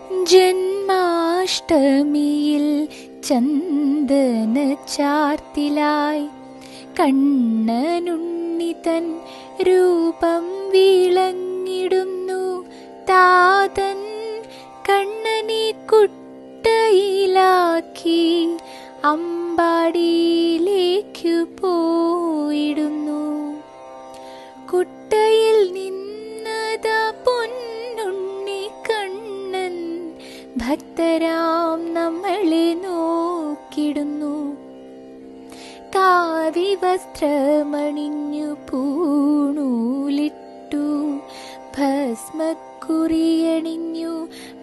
ജന്മാഷ്ടമിയിൽ ചന്ദന ചാർത്തിലായി കണ്ണനുണ്ണിതൻ രൂപം വിളങ്ങിടുന്നു താതൻ കണ്ണനെ കുട്ടയിലാക്കി അമ്പാടിയിലേക്കു പോയിടുന്നു കുട്ടയിൽ നിന്നതാ പൊന്നുണ്ണി കണ്ണൻ ഭക്തരാം നമ്മളെ നോക്കിടുന്നു കാവി വസ്ത്രമണിഞ്ഞു പൂണൂലിട്ടു ഭസ്മക്കുറിയണിഞ്ഞു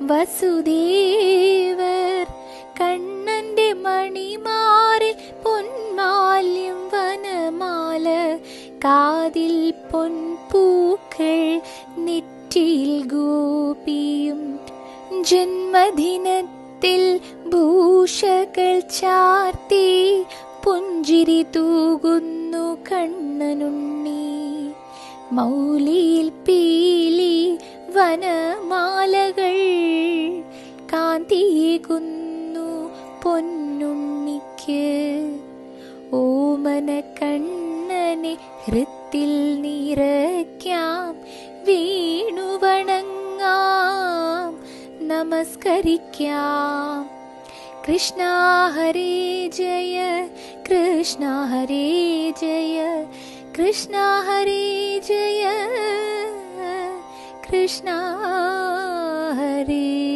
വസുദേവർ കണ്ണന്റെ മണിമാറിൽ പൊന്മാല്യം വനമാല കാതിൽ പൊൻപൂക്കൾ നെറ്റിയിൽ ഗോപിയും ജന്മദിനത്തിൽ ഭൂഷകൾ ചാർത്തി പുഞ്ചിരി തൂകുന്നു കണ്ണനുണ്ണി മൗലിയിൽ പീലി വനമാലകൾ കാന്തിയേകുന്നു പൊന്നുണ്ണിക്ക് ഓമന കണ്ണനെ ഹൃത്തിൽ നിറയ്ക്കാം വീണുവണങ്ങാം നമസ്കരിക്കാം കൃഷ്ണ ഹരേ ജയ കൃഷ്ണ ഹരേ ജയ കൃഷ്ണ ഹരേ ജയ കൃഷ്ണ ഹരേ